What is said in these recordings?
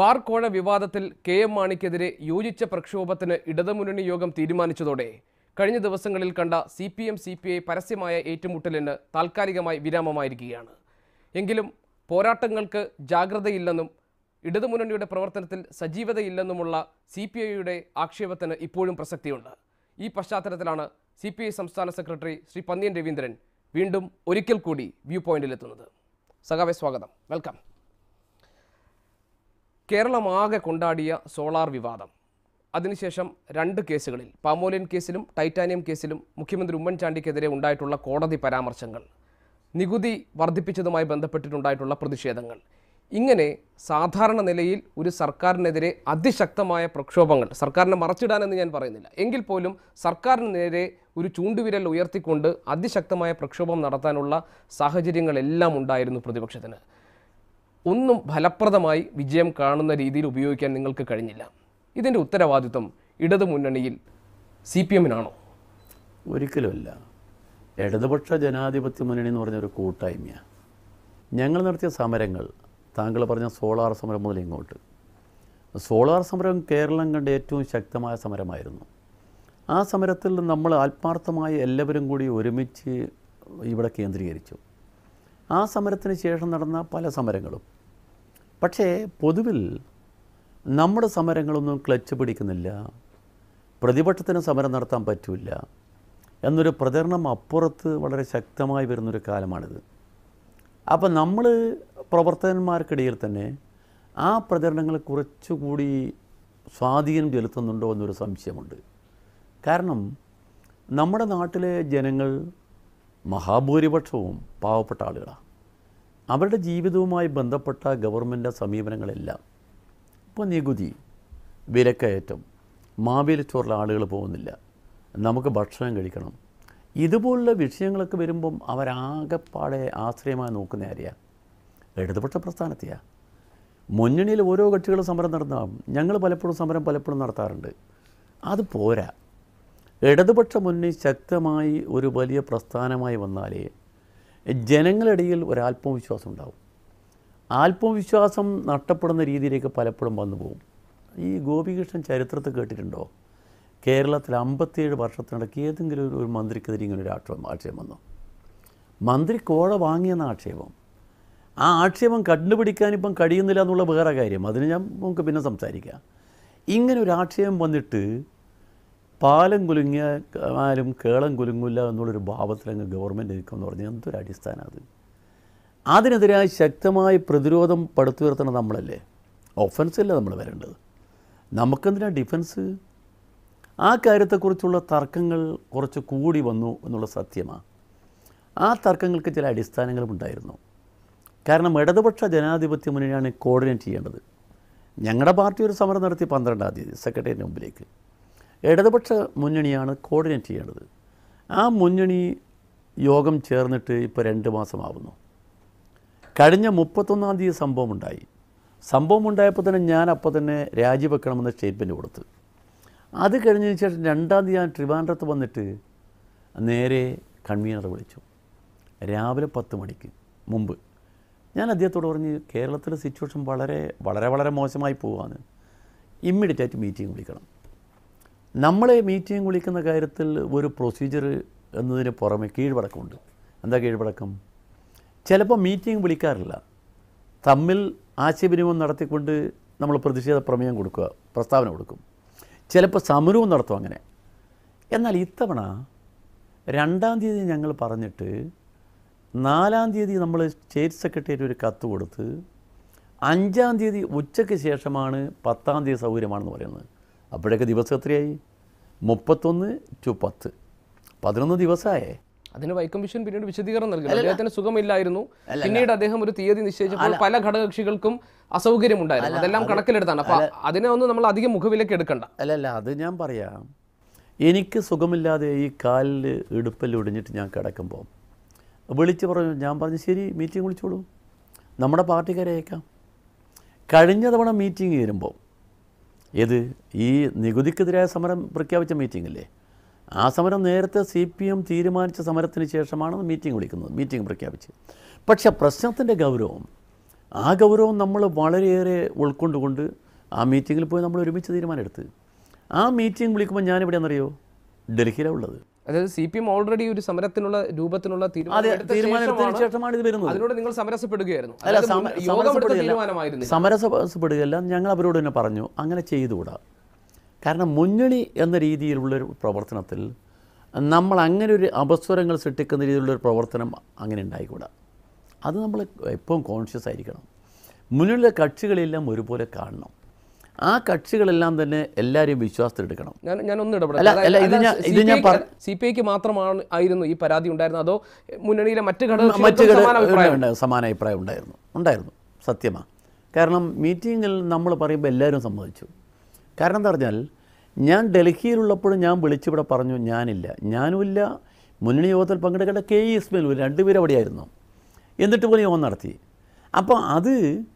Bar കോഴ വിവാദത്തിൽ K M മാണിക്കെതിരെ യോജിച്ച പ്രക്ഷോഭത്തിന് ഇടതുമുന്നണി യോഗം തീരുമാനിച്ചതോടെ കഴിഞ്ഞ ദിവസങ്ങളിൽ കണ്ട C P M C P I പരസ്യമായ ഏറ്റുമുട്ടലിന് താൽക്കാലികമായി വിരാമമായിരിക്കുകയാണ് എങ്കിലും പോരാട്ടങ്ങൾക്ക് ജാഗ്രതയില്ലെന്നും ഇടതുമുന്നണിയുടെ പ്രവർത്തനത്തിൽ സജീവതയില്ലെന്നുമുള്ള സി പി ഐയുടെ ആക്ഷേപത്തിന് ഇപ്പോഴും പ്രസക്തിയുണ്ട് ഈ പശ്ചാത്തലത്തിലാണ് സി പി ഐ സംസ്ഥാന സെക്രട്ടറി ശ്രീ പന്ന്യൻ രവീന്ദ്രൻ വീണ്ടും ഒരിക്കൽ കൂടി വ്യൂ പോയിന്റിലെത്തുന്നത് സഖാവെ സ്വാഗതം വെൽക്കം കേരളമാകെ കൊണ്ടാടിയ സോളാർ വിവാദം അതിനുശേഷം രണ്ട് കേസുകളിൽ പാമോലിൻ കേസിലും ടൈറ്റാനിയം കേസിലും മുഖ്യമന്ത്രി ഉമ്മൻചാണ്ടിക്കെതിരെ ഉണ്ടായിട്ടുള്ള കോടതി പരാമർശങ്ങൾ നികുതി വർദ്ധിപ്പിച്ചതുമായി ബന്ധപ്പെട്ടിട്ടുണ്ടായിട്ടുള്ള പ്രതിഷേധങ്ങൾ ഇങ്ങനെ സാധാരണ നിലയിൽ ഒരു സർക്കാരിനെതിരെ അതിശക്തമായ പ്രക്ഷോഭങ്ങൾ സർക്കാരിനെ മറച്ചിടാനെന്ന് ഞാൻ പറയുന്നില്ല എങ്കിൽ പോലും സർക്കാരിന് നേരെ ഒരു ചൂണ്ടുവിരൽ ഉയർത്തിക്കൊണ്ട് അതിശക്തമായ പ്രക്ഷോഭം നടത്താനുള്ള സാഹചര്യങ്ങളെല്ലാം ഉണ്ടായിരുന്നു പ്രതിപക്ഷത്തിന് ഒന്നും ഫലപ്രദമായി വിജയം കാണുന്ന രീതിയിൽ ഉപയോഗിക്കാൻ നിങ്ങൾക്ക് കഴിഞ്ഞില്ല ഇതിൻ്റെ ഉത്തരവാദിത്വം ഇടതു മുന്നണിയിൽ സി പി എമ്മിനാണോ ഒരിക്കലുമല്ല ഇടതുപക്ഷ ജനാധിപത്യ മുന്നണി എന്ന് പറഞ്ഞൊരു കൂട്ടായ്മയാണ് ഞങ്ങൾ നടത്തിയ സമരങ്ങൾ താങ്കൾ പറഞ്ഞ സോളാർ സമരം മുതൽ ഇങ്ങോട്ട് സോളാർ സമരം കേരളം കണ്ട ഏറ്റവും ശക്തമായ സമരമായിരുന്നു ആ സമരത്തിൽ നമ്മൾ ആത്മാർത്ഥമായി എല്ലാവരും കൂടി ഒരുമിച്ച് ഇവിടെ കേന്ദ്രീകരിച്ചു ആ സമരത്തിന് ശേഷം നടന്ന പല സമരങ്ങളും പക്ഷേ പൊതുവിൽ നമ്മുടെ സമരങ്ങളൊന്നും ക്ലച്ച് പിടിക്കുന്നില്ല പ്രതിപക്ഷത്തിന് സമരം നടത്താൻ പറ്റില്ല എന്നൊരു പ്രചരണം അപ്പുറത്ത് വളരെ ശക്തമായി വരുന്നൊരു കാലമാണിത് അപ്പം നമ്മൾ പ്രവർത്തകന്മാർക്കിടയിൽ തന്നെ ആ പ്രചരണങ്ങൾ കുറച്ചുകൂടി സ്വാധീനം ചെലുത്തുന്നുണ്ടോ എന്നൊരു സംശയമുണ്ട് കാരണം നമ്മുടെ നാട്ടിലെ ജനങ്ങൾ മഹാഭൂരിപക്ഷവും പാവപ്പെട്ട ആളുകളാണ് അവരുടെ ജീവിതവുമായി ബന്ധപ്പെട്ട ഗവൺമെൻറ് സമീപനങ്ങളെല്ലാം ഇപ്പോൾ നികുതി വിലക്കയറ്റം മാവേലി ചോറിൽ ആളുകൾ പോകുന്നില്ല നമുക്ക് ഭക്ഷണം കഴിക്കണം ഇതുപോലുള്ള വിഷയങ്ങളൊക്കെ വരുമ്പം അവരാകെപ്പാടെ ആശ്രയമായി നോക്കുന്ന ആരെയാണ് ഇടതുപക്ഷ പ്രസ്ഥാനത്തെയാണ് മുന്നണിയിൽ ഓരോ കക്ഷികളും സമരം നടന്നാം ഞങ്ങൾ പലപ്പോഴും സമരം പലപ്പോഴും നടത്താറുണ്ട് അത് പോരാ ഇടതുപക്ഷ മുന്നണി ശക്തമായി ഒരു വലിയ പ്രസ്ഥാനമായി വന്നാലേ ജനങ്ങളിടയിൽ ഒരാത്മവിശ്വാസം ഉണ്ടാവും ആത്മവിശ്വാസം നഷ്ടപ്പെടുന്ന രീതിയിലേക്ക് പലപ്പോഴും വന്നു പോകും ഈ ഗോപികൃഷ്ണൻ ചരിത്രത്തിൽ കേട്ടിട്ടുണ്ടോ കേരളത്തിൽ അമ്പത്തിയേഴ് വർഷത്തിനിടയ്ക്ക് ഏതെങ്കിലും ഒരു- ഒരു മന്ത്രിക്കെതിരെ ഇങ്ങനെ ഒരു ആക്ഷേപം ആക്ഷേപം വന്നു മന്ത്രി കോഴ വാങ്ങിയെന്ന ആക്ഷേപം ആ ആക്ഷേപം കണ്ടുപിടിക്കാൻ ഇപ്പം കഴിയുന്നില്ല എന്നുള്ള വേറെ കാര്യം അതിന് ഞാൻ നമുക്ക് പിന്നെ സംസാരിക്കാം ഇങ്ങനെ ഒരു ആക്ഷേപം വന്നിട്ട് പാലം കുലുങ്ങിയ ആരും കേളം കുലുങ്ങില്ല എന്നുള്ളൊരു ഭാവത്തിലങ്ങ് ഗവൺമെൻറ് നിൽക്കുമെന്ന് പറഞ്ഞാൽ എന്തൊരു അടിസ്ഥാനം അത് അതിനെതിരായി ശക്തമായ പ്രതിരോധം പടുത്തുയർത്തണം നമ്മളല്ലേ ഒഫൻസല്ല നമ്മൾ വരേണ്ടത് നമുക്കെന്തിനാ ഡിഫൻസ് ആ കാര്യത്തെക്കുറിച്ചുള്ള തർക്കങ്ങൾ കുറച്ച് കൂടി വന്നു എന്നുള്ള സത്യമാണ് ആ തർക്കങ്ങൾക്ക് ചില അടിസ്ഥാനങ്ങളും ഉണ്ടായിരുന്നു കാരണം ഇടതുപക്ഷ ജനാധിപത്യ മുന്നണിയാണ് കോർഡിനേറ്റ് ചെയ്യേണ്ടത് ഞങ്ങളുടെ പാർട്ടി ഒരു സമരം നടത്തി പന്ത്രണ്ടാം തീയതി സെക്രട്ടേറിയറ്റിന് മുമ്പിലേക്ക് ഇടതുപക്ഷ മുന്നണിയാണ് കോർഡിനേറ്റ് ചെയ്യേണ്ടത് ആ മുന്നണി യോഗം ചേർന്നിട്ട് ഇപ്പോൾ രണ്ട് മാസമാവുന്നു കഴിഞ്ഞ മുപ്പത്തൊന്നാം തീയതി സംഭവം ഉണ്ടായി സംഭവം ഉണ്ടായപ്പോൾ തന്നെ ഞാൻ അപ്പോൾ തന്നെ രാജിവെക്കണമെന്ന് സ്റ്റേറ്റ്മെൻറ്റ് കൊടുത്തു അത് കഴിഞ്ഞതിന് ശേഷം രണ്ടാം തീയതി ഞാൻ ട്രിവാൻഡ്രത്ത് വന്നിട്ട് നേരെ കൺവീനർ വിളിച്ചു രാവിലെ പത്ത് മണിക്ക് മുമ്പ് ഞാൻ അദ്ദേഹത്തോട് പറഞ്ഞ് കേരളത്തിലെ സിറ്റുവേഷൻ വളരെ വളരെ വളരെ മോശമായി പോവാണ് ഇമ്മീഡിയറ്റ് ആയിട്ട് മീറ്റിംഗ് വിളിക്കണം നമ്മളെ മീറ്റിംഗ് വിളിക്കുന്ന കാര്യത്തിൽ ഒരു പ്രൊസീജിയർ എന്നതിന് പുറമെ കീഴ്വഴക്കമുണ്ട് എന്താ കീഴ്വഴക്കം ചിലപ്പോൾ മീറ്റിംഗ് വിളിക്കാറില്ല തമ്മിൽ ആശയവിനിമയം നടത്തിക്കൊണ്ട് നമ്മൾ പ്രതിഷേധ പ്രമേയം കൊടുക്കുക പ്രസ്താവന കൊടുക്കും ചിലപ്പോൾ സമരവും നടത്തും അങ്ങനെ എന്നാൽ ഇത്തവണ രണ്ടാം തീയതി ഞങ്ങൾ പറഞ്ഞിട്ട് നാലാം തീയതി നമ്മൾ സ്റ്റേറ്റ് സെക്രട്ടേറിയറ്റ് ഒരു കത്ത് കൊടുത്ത് അഞ്ചാം തീയതി ഉച്ചയ്ക്ക് ശേഷമാണ് പത്താം തീയതി സൗകര്യമാണെന്ന് പറയുന്നത് അപ്പോഴൊക്കെ ദിവസം എത്രയായി മുപ്പത്തൊന്ന് ടു പത്ത് പതിനൊന്ന് ദിവസമായേ അതിന് വൈക്കം വിഷൻ പിന്നീട് വിശദീകരണം നൽകി അദ്ദേഹത്തിന് സുഖമില്ലായിരുന്നു പിന്നീട് അദ്ദേഹം ഒരു തീയതി നിശ്ചയിച്ചപ്പോൾ പല ഘടകകക്ഷികൾക്കും അസൗകര്യമുണ്ടായിരുന്നു അതെല്ലാം കണക്കിലെടുത്താണ് അപ്പൊ അതിനെ ഒന്നും നമ്മൾ അധികം മുഖവിലേക്ക് എടുക്കണ്ട അല്ല അല്ല അത് ഞാൻ പറയാം എനിക്ക് സുഖമില്ലാതെ ഈ കാലിൽ ഇടുപ്പിൽ ഒടിഞ്ഞിട്ട് ഞാൻ കിടക്കുമ്പോൾ വിളിച്ച് പറഞ്ഞു ഞാൻ പറഞ്ഞു ശരി മീറ്റിംഗ് വിളിച്ചോളൂ നമ്മുടെ പാർട്ടിക്കാരെ അയക്കാം കഴിഞ്ഞ തവണ മീറ്റിംഗ് വരുമ്പോൾ ഏത് ഈ നികുതിക്കെതിരായ സമരം പ്രഖ്യാപിച്ച മീറ്റിംഗ് അല്ലേ ആ സമരം നേരത്തെ സി പി എം തീരുമാനിച്ച സമരത്തിന് ശേഷമാണ് മീറ്റിംഗ് വിളിക്കുന്നത് മീറ്റിംഗ് പ്രഖ്യാപിച്ച് പക്ഷേ പ്രശ്നത്തിൻ്റെ ഗൗരവം ആ ഗൗരവം നമ്മൾ വളരെയേറെ ഉൾക്കൊണ്ടുകൊണ്ട് ആ മീറ്റിങ്ങിൽ പോയി നമ്മൾ ഒരുമിച്ച് തീരുമാനമെടുത്ത് ആ മീറ്റിംഗ് വിളിക്കുമ്പോൾ ഞാനിവിടെയാണെന്നറിയോ ഡൽഹിയിലാണ് ഉള്ളത് അതായത് സി പി എം ഓൾറെഡി ഒരു സമരത്തിനുള്ള രൂപത്തിനുള്ള തീരുമാനം അതെ എടുത്ത തീരുമാനത്തിന് ശേഷമാണ് ശേഷമാണ് ഇത് വരുന്നത് അതിനോട് നിങ്ങൾ സമരസപ്പെടുകയായിരുന്നു അല്ല അതായത് സമ- മുൻ- യോഗം എടുത്ത സമരസപ്പെടുകയല്ല. തീരുമാനമായിരുന്നു സമരസപ്പെടുകയല്ല ഞങ്ങൾ അവരോട് തന്നെ പറഞ്ഞു അങ്ങനെ ചെയ്തുകൂടാ കാരണം മുന്നണി എന്ന രീതിയിലുള്ളൊരു പ്രവർത്തനത്തിൽ നമ്മൾ അങ്ങനെ ഒരു അപസ്വരങ്ങൾ സൃഷ്ടിക്കുന്ന രീതിയിലുള്ളൊരു പ്രവർത്തനം അങ്ങനെ ഉണ്ടായിക്കൂടാ അത് നമ്മൾ എപ്പോഴും കോൺഷ്യസ് ആയിരിക്കണം മുന്നിലെ കക്ഷികളെല്ലാം ഒരുപോലെ കാണണം ആ കക്ഷികളെല്ലാം തന്നെ എല്ലാവരെയും വിശ്വാസത്തിലെടുക്കണം ഞാൻ ഞാൻ ഒന്ന് അല്ല, അല്ല, ഇത് ഞാൻ- ഇത് ഞാൻ പറ- സി പി ഐക്ക് മാത്രമാണ് ആയിരുന്നു ഈ പരാതി ഉണ്ടായിരുന്നത് അതോ മുന്നണിയിലെ മറ്റ് മറ്റ് ഘടകങ്ങൾക്ക് ഘടക- സമാന അഭിപ്രായം ഉണ്ട്, സമാന അഭിപ്രായം ഉണ്ടായിരുന്നു ഉണ്ടായിരുന്നു സത്യമാണ് കാരണം മീറ്റിങ്ങിൽ നമ്മൾ പറയുമ്പോൾ എല്ലാവരും സമ്മതിച്ചു കാരണം എന്താ പറഞ്ഞാൽ ഞാൻ ഡൽഹിയിലുള്ളപ്പോഴും ഞാൻ വിളിച്ചിവിടെ പറഞ്ഞു ഞാനില്ല ഞാനുമില്ല മുന്നണി യോഗത്തിൽ പങ്കെടുക്കേണ്ട കെ ഇ ഇസ്മയിലും രണ്ടുപേരും അവിടെയായിരുന്നു എന്നിട്ട് പോലും യോഗം നടത്തി അപ്പോൾ അത്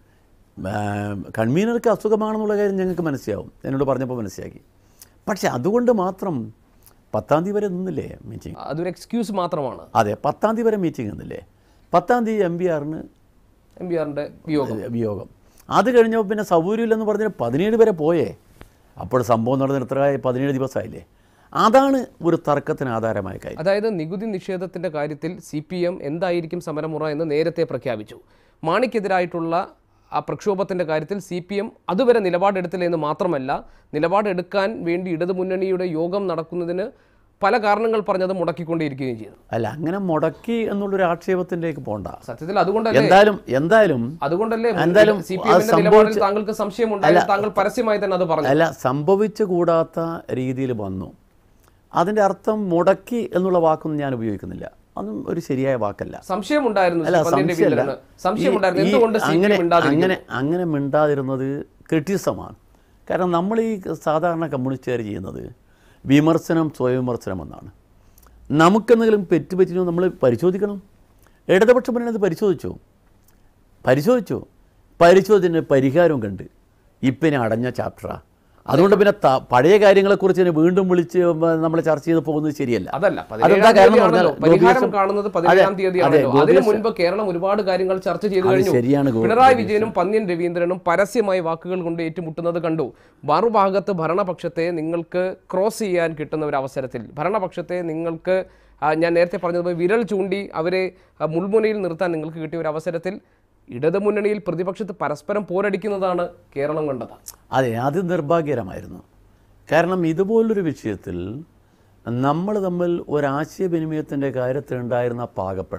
ആ, കൺവീനർക്ക് അസുഖമാണെന്നുള്ള കാര്യം ഞങ്ങൾക്ക് മനസ്സിലാവും എന്നോട് പറഞ്ഞപ്പോൾ മനസ്സിലാക്കി പക്ഷേ അതുകൊണ്ട് മാത്രം പത്താം തീയതി വരെ നിന്നില്ലേ മീറ്റിംഗ് അതൊരു എക്സ്ക്യൂസ് മാത്രമാണ് അതെ പത്താം തീയതി വരെ മീറ്റിംഗ് നിന്നില്ലേ പത്താം തീയതി എം ബി ആറിന് എം പി ആറിന്റെ വിയോഗം വിയോഗം അത് കഴിഞ്ഞപ്പോൾ പിന്നെ സൗകര്യമില്ലെന്ന് പറഞ്ഞാൽ പതിനേഴ് വരെ പോയേ അപ്പോൾ സംഭവം നടന്ന എത്രയായി പതിനേഴ് ദിവസമായില്ലേ അതാണ് ഒരു തർക്കത്തിന് ആധാരമായ കാര്യം അതായത് നികുതി നിഷേധത്തിന്റെ കാര്യത്തിൽ സി പി എം എന്തായിരിക്കും സമരമുറ എന്ന് നേരത്തെ പ്രഖ്യാപിച്ചു മാണിക്കെതിരായിട്ടുള്ള ആ പ്രക്ഷോഭത്തിന്റെ കാര്യത്തിൽ സി പി എം അതുവരെ നിലപാടെടുത്തില്ല എന്ന് മാത്രമല്ല നിലപാടെടുക്കാൻ വേണ്ടി ഇടതുമുന്നണിയുടെ യോഗം നടക്കുന്നതിന് പല കാരണങ്ങൾ പറഞ്ഞത് മുടക്കിക്കൊണ്ടേയിരിക്കുകയും ചെയ്തു അല്ല അങ്ങനെ മുടക്കി എന്നുള്ളൊരു ആക്ഷേപത്തിലേക്ക് പോണ്ട സത്യത്തിൽ അതുകൊണ്ടല്ലേ എന്തായാലും എന്തായാലും അതുകൊണ്ടല്ലേ എന്തായാലും സി പി അത് എമ്മിന്റെ നിലപാടിൽ സംഭവിച്ച- താങ്കൾക്ക് സംശയമുണ്ടായിരുന്നു താങ്കൾ പരസ്യമായി തന്നെ അത് പറഞ്ഞു അല്ല സംഭവിച്ചു കൂടാത്ത രീതിയിൽ വന്നു അതിൻ്റെ അർത്ഥം മുടക്കി എന്നുള്ള വാക്കൊന്നും ഞാൻ ഉപയോഗിക്കുന്നില്ല അതും ഒരു ശരിയായ വാക്കല്ല സംശയമുണ്ടായിരുന്നു അല്ല ശ്രീ പന്ന്യൻ സംശയമല്ല രവീന്ദ്രന് സംശയമുണ്ടായിരുന്നു ഈ- ഈ എന്തുകൊണ്ട് സി പി അങ്ങനെ എം മിണ്ടാതിരിക്കുന്നു? അങ്ങനെ അങ്ങനെ മിണ്ടാതിരുന്നത് ക്രിറ്റിസമാണ് കാരണം നമ്മൾ ഈ സാധാരണ കമ്മ്യൂണിസ്റ്റുകാർ ചെയ്യുന്നത് വിമർശനം സ്വയംവിമർശനം എന്നാണ് നമുക്കെന്തെങ്കിലും പെറ്റുപറ്റിനോ നമ്മൾ പരിശോധിക്കണം ഇടതുപക്ഷ മുന്നണി അത് പരിശോധിച്ചു പരിശോധിച്ചു പരിശോധിച്ചതിന് പരിഹാരവും കണ്ട് ഇപ്പം ഇനി അടഞ്ഞ ചാപ്റ്ററാ അതുകൊണ്ട് പിന്നെ ത- പഴയ കാര്യങ്ങളെക്കുറിച്ച് ഇനി വീണ്ടും വിളിച്ച് നമ്മൾ ചർച്ച ചെയ്ത് പോകുന്നത് ശരിയല്ല അതല്ല അതെന്താ പതിനേഴാം കാരണം എന്ന് തീയതിയാണല്ലോ പറഞ്ഞാൽ പരിഹാരം ഗോപികൃഷ്ണൻ- കാണുന്നത് അതെ, പതിനേഴാം അതെ, തീയതിയാണല്ലോ അതിനു ഗോപികൃഷ്ണൻ- മുൻപ് കേരളം ഒരുപാട് കാര്യങ്ങൾ ചർച്ച ചെയ്തു അത് കഴിഞ്ഞു ശരിയാണ് ഗോ- പിണറായി വിജയനും പന്ന്യൻ രവീന്ദ്രനും പരസ്യമായി വാക്കുകൾ കൊണ്ട് ഏറ്റുമുട്ടുന്നത് കണ്ടു മറുഭാഗത്ത് ഭരണപക്ഷത്തെ നിങ്ങൾക്ക് ക്രോസ് ചെയ്യാൻ കിട്ടുന്ന ഒരു അവസരത്തിൽ ഭരണപക്ഷത്തെ നിങ്ങൾക്ക് ആ, ഞാൻ നേരത്തെ പറഞ്ഞതുപോലെ വിരൽ ചൂണ്ടി അവരെ ആ, മുൾമുനയിൽ നിർത്താൻ നിങ്ങൾക്ക് കിട്ടിയ ഒരു അവസരത്തിൽ ഇടതുമുന്നണിയിൽ പ്രതിപക്ഷത്ത് പരസ്പരം പോരടിക്കുന്നതാണ് കേരളം കണ്ടത് അതെ അത് നിർഭാഗ്യകരമായിരുന്നു കാരണം ഇതുപോലൊരു വിഷയത്തിൽ നമ്മൾ തമ്മിൽ ഒരാശയവിനിമയത്തിൻ്റെ കാര്യത്തിലുണ്ടായിരുന്ന പാകപ്പഴ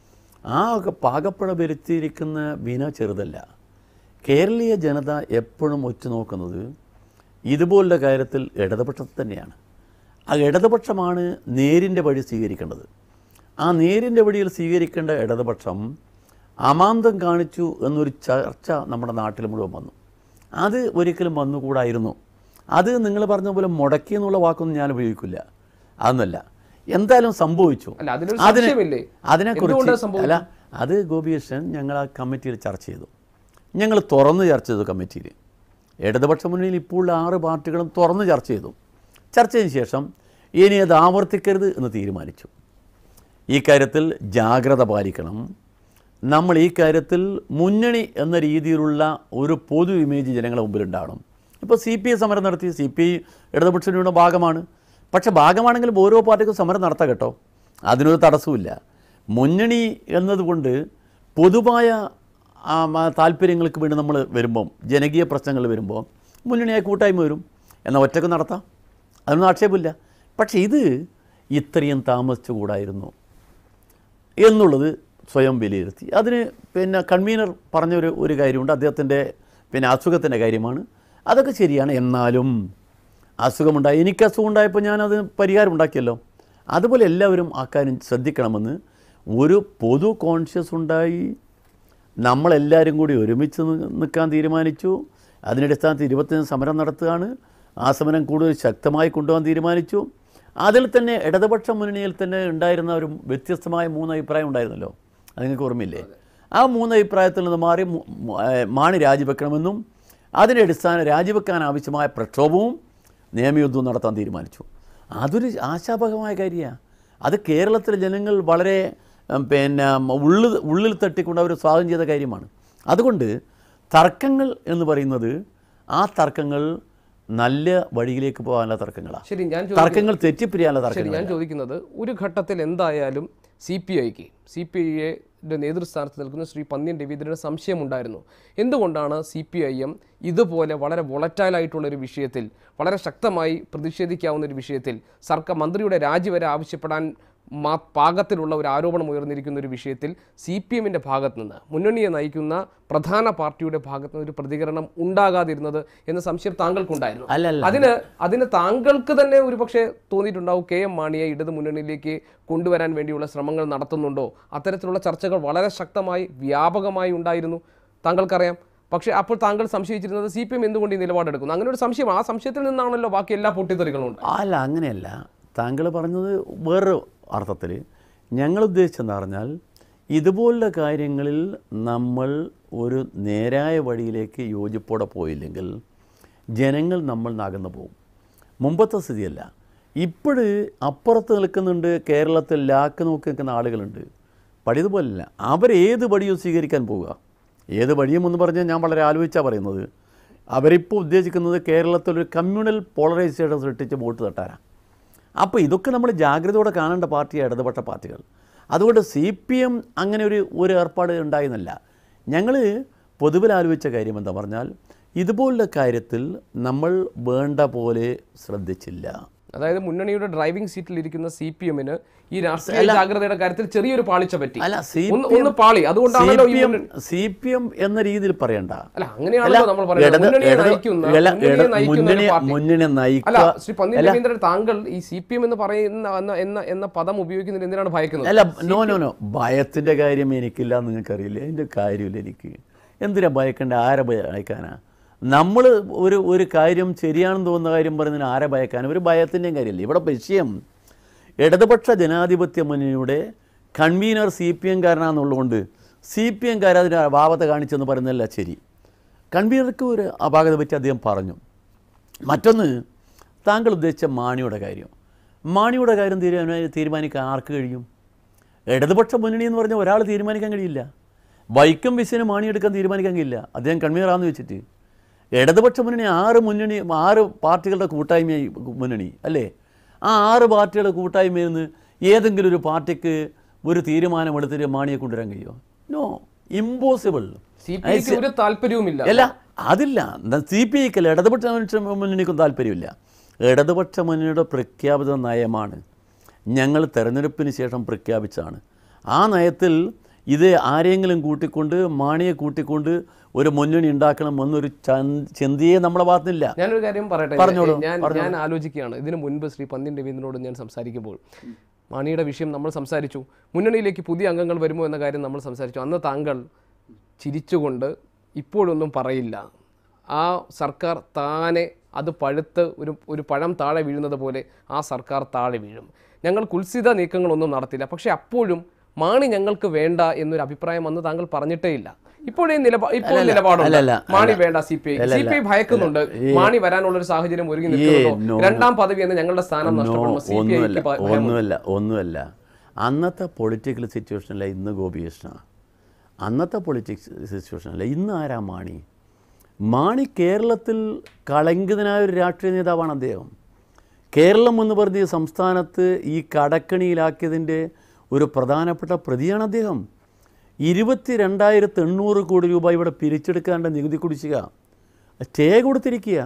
ആ ഒക്കെ പാകപ്പഴ വരുത്തിയിരിക്കുന്ന വിന ചെറുതല്ല കേരളീയ ജനത എപ്പോഴും ഉറ്റുനോക്കുന്നത് ഇതുപോലുള്ള കാര്യത്തിൽ ഇടതുപക്ഷത്തെ തന്നെയാണ് ആ ഇടതുപക്ഷമാണ് നേരിൻ്റെ വഴി സ്വീകരിക്കേണ്ടത് ആ നേരിൻ്റെ വഴിയിൽ സ്വീകരിക്കേണ്ട ഇടതുപക്ഷം അമാന്തം കാണിച്ചു എന്നൊരു ചർച്ച നമ്മുടെ നാട്ടിൽ മുഴുവൻ വന്നു അത് ഒരിക്കലും വന്നുകൂടായിരുന്നു അത് നിങ്ങൾ പറഞ്ഞ പോലെ മുടക്കി എന്നുള്ള വാക്കൊന്നും ഞാൻ ഉപയോഗിക്കില്ല അതൊന്നുമല്ല എന്തായാലും സംഭവിച്ചു അല്ല അതിലൊരു അതിന് സംശയമില്ലേ അതിനെക്കുറിച്ച് എന്തുകൊണ്ട് സംഭവിച്ചു? അല്ല അത് ഗോപികൃഷ്ണൻ ഞങ്ങൾ ആ കമ്മിറ്റിയിൽ ചർച്ച ചെയ്തു ഞങ്ങൾ തുറന്ന് ചർച്ച ചെയ്തു കമ്മിറ്റിയിൽ ഇടതുപക്ഷ മുന്നണിയിൽ ഇപ്പോൾ ഉള്ള ആറ് പാർട്ടികളും തുറന്ന് ചർച്ച ചെയ്തു ചർച്ച ചെയ്തതിന് ശേഷം ഇനി അത് ആവർത്തിക്കരുത് എന്ന് തീരുമാനിച്ചു ഈ കാര്യത്തിൽ ജാഗ്രത പാലിക്കണം നമ്മൾ ഈ കാര്യത്തിൽ മുന്നണി എന്ന രീതിയിലുള്ള ഒരു പൊതു ഇമേജ് ജനങ്ങളുടെ മുമ്പിലുണ്ടാവണം ഇപ്പോൾ സി പി ഐ സമരം നടത്തി സി പി ഐ ഇടതുപക്ഷയുടെ ഭാഗമാണ് പക്ഷേ ഭാഗമാണെങ്കിലും ഓരോ പാർട്ടിക്കും സമരം നടത്താം കേട്ടോ അതിനൊരു തടസ്സമില്ല മുന്നണി എന്നതുകൊണ്ട് പൊതുവായ ആ, മ- താല്പര്യങ്ങൾക്ക് വേണ്ടി നമ്മൾ വരുമ്പം ജനകീയ പ്രശ്നങ്ങൾ വരുമ്പോൾ മുന്നണിയായ കൂട്ടായ്മ വരും എന്നാൽ ഒറ്റക്ക് നടത്താം അതിനൊന്നും ആക്ഷേപമില്ല പക്ഷേ ഇത് ഇത്രയും താമസിച്ചുകൂടായിരുന്നു എന്നുള്ളത് സ്വയം വിലയിരുത്തി അതിന് പിന്നെ കൺവീനർ പറഞ്ഞൊരു ഒരു കാര്യമുണ്ട് അദ്ദേഹത്തിൻ്റെ പിന്നെ അസുഖത്തിൻ്റെ കാര്യമാണ് അതൊക്കെ ശരിയാണ് എന്നാലും അസുഖമുണ്ടായി എനിക്ക് അസുഖം ഉണ്ടായപ്പോൾ ഞാനത് പരിഹാരം ഉണ്ടാക്കിയല്ലോ അതുപോലെ എല്ലാവരും ആ കാര്യം ശ്രദ്ധിക്കണമെന്ന് ഒരു പൊതു കോൺഷ്യസ് ഉണ്ടായി നമ്മളെല്ലാവരും കൂടി ഒരുമിച്ച് നി- നിൽക്കാൻ തീരുമാനിച്ചു അതിനടിസ്ഥാനത്തിൽ ഇരുപത്തിയഞ്ച് സമരം നടത്തുകയാണ് ആ സമരം കൂടുതൽ ശക്തമായി കൊണ്ടുപോകാൻ തീരുമാനിച്ചു അതിൽ തന്നെ ഇടതുപക്ഷ മുന്നണിയിൽ തന്നെ ഉണ്ടായിരുന്ന ഒരു വ്യത്യസ്തമായ മൂന്ന് അഭിപ്രായം ഉണ്ടായിരുന്നല്ലോ അത് നിങ്ങൾക്ക് ഓർമ്മയില്ലേ ആ മൂന്ന് അഭിപ്രായത്തിൽ നിന്ന് മാറി മു- മു- ഏ, മാണി രാജിവെക്കണമെന്നും അതിൻ്റെ അടിസ്ഥാനം രാജിവെക്കാൻ ആവശ്യമായ പ്രക്ഷോഭവും നിയമയുദ്ധവും നടത്താൻ തീരുമാനിച്ചു അതൊരു ആശാപകമായ കാര്യമാണ് അത് കേരളത്തിലെ ജനങ്ങൾ വളരെ ഉം, പിന്നെ ഉള്ളിൽ ഉള്ളിൽ തട്ടിക്കൊണ്ട് അവർ സ്വാഗതം ചെയ്ത കാര്യമാണ് അതുകൊണ്ട് തർക്കങ്ങൾ എന്ന് പറയുന്നത് ആ തർക്കങ്ങൾ നല്ല വഴിയിലേക്ക് പോകാനുള്ള തർക്കങ്ങളാണ് ശരി ഞാൻ ചോദിക്കുന്നത് തർക്കങ്ങൾ തെറ്റിപ്പിരിയാനുള്ള ശരി തർക്കങ്ങൾ ഞാൻ ചോദിക്കുന്നത് ഒരു ഘട്ടത്തിൽ എന്തായാലും സി പി ഐക്ക് സി പി ഐയുടെ നേതൃസ്ഥാനത്ത് നിൽക്കുന്ന ശ്രീ പന്ന്യൻ രവീന്ദ്രന് സംശയമുണ്ടായിരുന്നു എന്തുകൊണ്ടാണ് സി പി ഐ എം ഇതുപോലെ വളരെ വൊളറ്റൈൽ ആയിട്ടുള്ള ഒരു വിഷയത്തിൽ വളരെ ശക്തമായി പ്രതിഷേധിക്കാവുന്ന ഒരു വിഷയത്തിൽ സർക്കാർ മന്ത്രിയുടെ രാജി വരെ ആവശ്യപ്പെടാൻ മാ പാകത്തിലുള്ള ഒരു ആരോപണം ഉയർന്നിരിക്കുന്ന ഒരു വിഷയത്തിൽ സി പി എമ്മിൻ്റെ ഭാഗത്ത് നിന്ന് മുന്നണിയെ നയിക്കുന്ന പ്രധാന പാർട്ടിയുടെ ഭാഗത്ത് നിന്ന് ഒരു പ്രതികരണം ഉണ്ടാകാതിരുന്നത് എന്ന സംശയം താങ്കൾക്കുണ്ടായിരുന്നു അല്ല അല്ല അതിന് അതിന് താങ്കൾക്ക് തന്നെ ഒരുപക്ഷെ തോന്നിയിട്ടുണ്ടാവും കെ എം മാണിയെ ഇടത് മുന്നണിയിലേക്ക് കൊണ്ടുവരാൻ വേണ്ടിയുള്ള ശ്രമങ്ങൾ നടത്തുന്നുണ്ടോ അത്തരത്തിലുള്ള ചർച്ചകൾ വളരെ ശക്തമായി വ്യാപകമായി ഉണ്ടായിരുന്നു താങ്കൾക്കറിയാം പക്ഷേ അപ്പോൾ താങ്കൾ സംശയിച്ചിരുന്നത് സി പി എം എന്തുകൊണ്ട് ഈ നിലപാടെടുക്കുന്നു അങ്ങനെ ഒരു സംശയം ആ സംശയത്തിൽ നിന്നാണല്ലോ ബാക്കി എല്ലാ പൊട്ടിത്തെറികളും ഉണ്ട് അല്ല അങ്ങനെയല്ല താങ്കൾ പറഞ്ഞത് വേറൊരു അർത്ഥത്തിൽ ഞങ്ങൾ ഉദ്ദേശിച്ചെന്ന് പറഞ്ഞാൽ ഇതുപോലുള്ള കാര്യങ്ങളിൽ നമ്മൾ ഒരു നേരായ വഴിയിലേക്ക് യോജിപ്പോടെ പോയില്ലെങ്കിൽ ജനങ്ങൾ നമ്മൾ നകന്നു പോകും മുമ്പത്തെ സ്ഥിതിയല്ല ഇപ്പോൾ അപ്പുറത്ത് നിൽക്കുന്നുണ്ട് കേരളത്തിൽ ലാക്ക് നോക്കി നിൽക്കുന്ന ആളുകളുണ്ട് പടിയതുപോലല്ല അവരേത് വഴിയും സ്വീകരിക്കാൻ പോവുക ഏത് വഴിയും എന്ന് പറഞ്ഞാൽ ഞാൻ വളരെ ആലോചിച്ചാണ് പറയുന്നത് അവരിപ്പോൾ ഉദ്ദേശിക്കുന്നത് കേരളത്തിലൊരു കമ്മ്യൂണൽ പോളറൈസേഷൻ സൃഷ്ടിച്ച് വോട്ട് തട്ടാനാണ് അപ്പോൾ ഇതൊക്കെ നമ്മൾ ജാഗ്രതയോടെ കാണേണ്ട പാർട്ടിയാണ് ഇടതുപെട്ട പാർട്ടികൾ അതുകൊണ്ട് സി പി എം അങ്ങനെ ഒരു ഒരു ഏർപ്പാട് ഉണ്ടായിരുന്നില്ല ഞങ്ങൾ പൊതുവിൽ ആലോചിച്ച കാര്യം എന്താ പറഞ്ഞാൽ ഇതുപോലുള്ള കാര്യത്തിൽ നമ്മൾ വേണ്ട പോലെ ശ്രദ്ധിച്ചില്ല അതായത് മുന്നണിയുടെ ഡ്രൈവിംഗ് സീറ്റിൽ ഇരിക്കുന്ന സി പി എമ്മിന് ഈ രാഷ്ട്രീയ ജാഗ്രതയുടെ കാര്യത്തിൽ ചെറിയൊരു പാളിച്ച പറ്റി അല്ല സി ഒന്ന് ഒന്ന് പാളി അതുകൊണ്ടാണല്ലോ ഈ പി എം മുന്നണി- സി പി എം എന്ന രീതിയിൽ പറയണ്ട അല്ല അങ്ങനെയാണല്ലോ നമ്മൾ പറയുന്നത് ഇടത്- മുന്നണിയെ ഇടത്- നയിക്കുന്ന ഇട- മുന്നണിയെ ഇട- നയിക്കുന്ന ഒരു മുന്നണിയെ- പാർട്ടി മുന്നണിയെ അല്ല നയിക്കുക ശ്രീ പന്നി രവീന്ദ്രൻ താങ്കൾ ഈ സി പി എം എന്ന് പറയുന്ന എന്ന- എന്ന എന്ന പദം ഉപയോഗിക്കുന്നതിന് എന്തിനാണ് ഭയക്കുന്നത് അല്ല നോ നോ നോ ഭയത്തിൻ്റെ കാര്യം എനിക്കില്ല നിങ്ങൾക്കറിയില്ല എൻ്റെ കാര്യമില്ല എനിക്ക് എന്തിനാ ഭയക്കേണ്ട ആരെ ഭയക്കാനാ നമ്മൾ ഒരു ഒരു കാര്യം ശരിയാണെന്ന് തോന്നുന്ന കാര്യം പറയുന്നതിന് ആരെ ഭയക്കാനും ഒരു ഭയത്തിൻ്റെയും കാര്യമില്ല ഇവിടെ വിഷയം ഇടതുപക്ഷ ജനാധിപത്യ മുന്നണിയുടെ കൺവീനർ സി പി എംകാരനാണെന്നുള്ളതുകൊണ്ട് സി പി എംകാർ അതിന് ഭാവത്തെ കാണിച്ചെന്ന് പറയുന്നതല്ല ശരി കൺവീനർക്ക് ഒരു അപാകത പറ്റി അദ്ദേഹം പറഞ്ഞു മറ്റൊന്ന് താങ്കൾ ഉദ്ദേശിച്ച മാണിയുടെ കാര്യം മാണിയുടെ കാര്യം തീരുമാന തീരുമാനിക്കാൻ ആർക്ക് കഴിയും ഇടതുപക്ഷ മുന്നണി എന്ന് പറഞ്ഞാൽ ഒരാൾ തീരുമാനിക്കാൻ കഴിയില്ല വൈക്കം വിശ്വന് മാണി എടുക്കാൻ തീരുമാനിക്കാൻ കഴിയില്ല അദ്ദേഹം കൺവീനറാന്ന് വെച്ചിട്ട് ഇടതുപക്ഷ മുന്നണി ആറ് മുന്നണി ആറ് പാർട്ടികളുടെ കൂട്ടായ്മയായി മുന്നണി അല്ലേ ആ ആറ് പാർട്ടികളുടെ കൂട്ടായ്മയിൽ നിന്ന് ഏതെങ്കിലും ഒരു പാർട്ടിക്ക് ഒരു തീരുമാനമെടുത്തിട്ട് മാണിയെ കൊണ്ടുവരാൻ കഴിയുമോ നോ ഇമ്പോസിബിൾ സി പി ഐക്ക് ഒരു താല്പര്യവുമില്ല അല്ല അതില്ല സി പി ഐക്കല്ല ഇടതുപക്ഷ മനുഷ്യ മുന്നണിക്കും താല്പര്യമില്ല ഇടതുപക്ഷ മുന്നണിയുടെ പ്രഖ്യാപിത നയമാണ് ഞങ്ങൾ തെരഞ്ഞെടുപ്പിന് ശേഷം പ്രഖ്യാപിച്ചതാണ് ആ നയത്തിൽ ഇത് ആരെങ്കിലും കൂട്ടിക്കൊണ്ട് മാണിയെ കൂട്ടിക്കൊണ്ട് ഒരു മുന്നണി ഉണ്ടാക്കണം എന്നൊരു ചന്ത- ചിന്തയെ നമ്മളെ ഭാഗത്തില്ല ഞാനൊരു കാര്യം പറയട്ടെ പറഞ്ഞോളൂ, ഞാൻ ഞാൻ ആലോചിക്കുകയാണ് ഇതിനു മുൻപ് ശ്രീ പന്തിൻ രവീന്ദ്രനോട് ഞാൻ സംസാരിക്കുമ്പോൾ മാണിയുടെ വിഷയം നമ്മൾ സംസാരിച്ചു മുന്നണിയിലേക്ക് പുതിയ അംഗങ്ങൾ വരുമോ എന്ന കാര്യം നമ്മൾ സംസാരിച്ചു അന്ന് താങ്കൾ ചിരിച്ചുകൊണ്ട് ഇപ്പോഴൊന്നും പറയില്ല ആ സർക്കാർ താനെ അത് പഴുത്ത് ഒരു ഒരു പഴം താഴെ വീഴുന്നത് പോലെ ആ സർക്കാർ താഴെ വീഴും ഞങ്ങൾ കുൽസിത നീക്കങ്ങളൊന്നും നടത്തില്ല പക്ഷേ അപ്പോഴും മാണി ഞങ്ങൾക്ക് വേണ്ട എന്നൊരു അഭിപ്രായം അന്ന് താങ്കൾ പറഞ്ഞിട്ടേ ഇല്ല ഇപ്പോഴേ നിലപാ ഇപ്പോൾ നിലപാടുണ്ട് അല്ലല്ല, മാണി വേണ്ട C P I C P I ഭയക്കുന്നുണ്ട് മാണി വരാനുള്ള ഒരു സാഹചര്യം ഒരുങ്ങി നിൽക്കുന്നുണ്ടോ no, രണ്ടാം പദവി എന്ന് ഞങ്ങളുടെ സ്ഥാനം നോ നഷ്ടപ്പെടുമ്പോൾ സി പി ഒന്നുമല്ല ഐക്ക് ഒന്നുമല്ല ഒന്നുമല്ല അന്നത്തെ പൊളിറ്റിക്കൽ സിറ്റുവേഷനല്ല ഇന്ന് ഗോപികൃഷ്ണ അന്നത്തെ പൊളിറ്റിക്സ് സിറ്റുവേഷനല്ല ഇന്ന് ആരാ മാണി മാണി കേരളത്തിൽ കളങ്കിതനായ ഒരു രാഷ്ട്രീയ നേതാവാണ് അദ്ദേഹം കേരളം എന്ന് പറഞ്ഞ ഈ സംസ്ഥാനത്ത് ഈ കടക്കണിയിലാക്കിയതിൻ്റെ ഒരു പ്രധാനപ്പെട്ട പ്രതിയാണ് അദ്ദേഹം ഇരുപത്തി രണ്ടായിരത്തി എണ്ണൂറ് കോടി രൂപ ഇവിടെ പിരിച്ചെടുക്കാണ്ട് നികുതി കുടിശ്ശിക സ്റ്റേ കൊടുത്തിരിക്കുക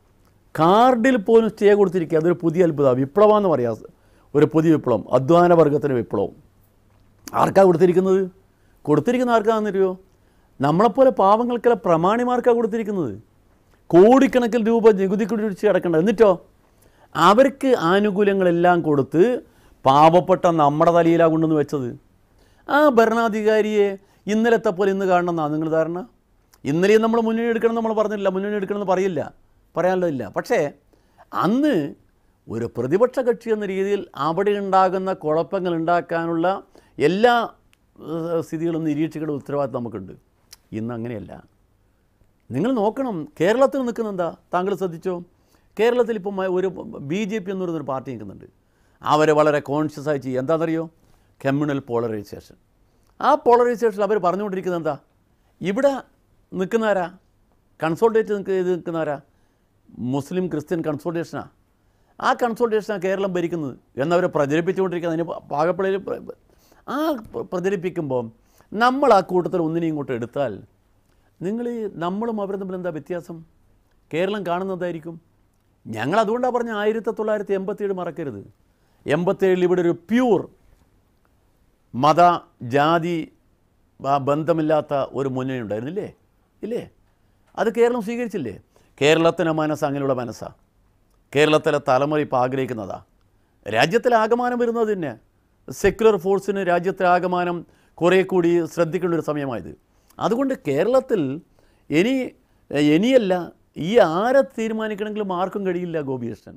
കാർഡിൽ പോലും സ്റ്റേ കൊടുത്തിരിക്കുക അതൊരു പുതിയ അത്ഭുതമാണ് വിപ്ലവം എന്ന് പറയാം ഒരു പുതിയ വിപ്ലവം അധ്വാന വർഗത്തിൻ്റെ വിപ്ലവം ആർക്കാ കൊടുത്തിരിക്കുന്നത് കൊടുത്തിരിക്കുന്ന ആർക്കാണെന്നറിയോ നമ്മളെപ്പോലെ പാവങ്ങൾക്കെല്ലാം പ്രമാണിമാർക്കാണ് കൊടുത്തിരിക്കുന്നത് കോടിക്കണക്കിന് രൂപ നികുതി കുടിച്ച് കിടക്കേണ്ടത് എന്നിട്ടോ അവർക്ക് ആനുകൂല്യങ്ങളെല്ലാം കൊടുത്ത് പാവപ്പെട്ട നമ്മുടെ തലയിലാണ് കൊണ്ടുവന്ന് വെച്ചത് ആ ഭരണാധികാരിയെ ഇന്നലത്തെ പോലെ ഇന്ന് കാണണമെന്നാണ് നിങ്ങൾ ധാരണ ഇന്നലെയും നമ്മൾ മുന്നണി എടുക്കണം നമ്മൾ പറഞ്ഞില്ല മുന്നണി എടുക്കണമെന്ന് പറയില്ല പറയാനുള്ളതില്ല പക്ഷേ അന്ന് ഒരു പ്രതിപക്ഷ കക്ഷി എന്ന രീതിയിൽ അവിടെ ഉണ്ടാകുന്ന കുഴപ്പങ്ങൾ ഉണ്ടാക്കാനുള്ള എല്ലാ ഏഹ്, സ്ഥിതികളും നിരീക്ഷിക്കേണ്ട ഉത്തരവാദിത്വം നമുക്കുണ്ട് ഇന്ന് അങ്ങനെയല്ല നിങ്ങൾ നോക്കണം കേരളത്തിൽ നിൽക്കുന്ന എന്താ താങ്കൾ ശ്രദ്ധിച്ചോ കേരളത്തിൽ ഇപ്പം ഒരു ബി ജെ പി എന്ന് പറയുന്നൊരു പാർട്ടി നിൽക്കുന്നുണ്ട് അവർ വളരെ കോൺഷ്യസ് ആയി ചെയ്യും എന്താണെന്നറിയോ കമ്മ്യൂണൽ പോളറൈസേഷൻ ആ പോളറൈസേഷൻ അവർ പറഞ്ഞുകൊണ്ടിരിക്കുന്നത് എന്താ ഇവിടെ നിൽക്കുന്നവരാ കൺസോൾട്ടേറ്റ് നിൽക്ക് ചെയ്ത് നിൽക്കുന്നവരാ മുസ്ലിം ക്രിസ്ത്യൻ കൺസോൾട്ടേഷനാ ആ കൺസോൾട്ടേഷനാണ് കേരളം ഭരിക്കുന്നത് എന്നവരെ പ്രചരിപ്പിച്ചുകൊണ്ടിരിക്കുന്നത് അതിന് പാകപ്പള്ളിയിൽ പ്ര- ആ പ്ര- പ്രചരിപ്പിക്കുമ്പോൾ നമ്മൾ ആ കൂട്ടത്തിൽ ഒന്നിനെയും ഇങ്ങോട്ട് എടുത്താൽ നിങ്ങൾ ഈ നമ്മളും അവരും തമ്മിൽ എന്താ വ്യത്യാസം കേരളം കാണുന്നതായിരിക്കും ഞങ്ങൾ അതുകൊണ്ടാണ് പറഞ്ഞ ആയിരത്തി തൊള്ളായിരത്തി എൺപത്തിയേഴ് മറക്കരുത് എൺപത്തേഴിൽ ഇവിടെ ഒരു പ്യൂർ മത ജാതി ബ- ബന്ധമില്ലാത്ത ഒരു മുന്നണി ഉണ്ടായിരുന്നില്ലേ ഇല്ലേ അത് കേരളം സ്വീകരിച്ചില്ലേ കേരളത്തിന് മനസ്സ് അങ്ങനെയുള്ള മനസ്സാണ് കേരളത്തിലെ തലമുറ ഇപ്പോൾ ആഗ്രഹിക്കുന്നതാ രാജ്യത്തിലെ ആകമാനം വരുന്നത് തന്നെ സെക്യുലർ ഫോഴ്സിന് രാജ്യത്തിലെ ആകമാനം കുറേ കൂടി ശ്രദ്ധിക്കേണ്ട ഒരു സമയമായത് അതുകൊണ്ട് കേരളത്തിൽ ഇനി ഇനിയല്ല ഈ ആരെ തീരുമാനിക്കണമെങ്കിലും ആർക്കും കഴിയില്ല ഗോപികൃഷ്ണൻ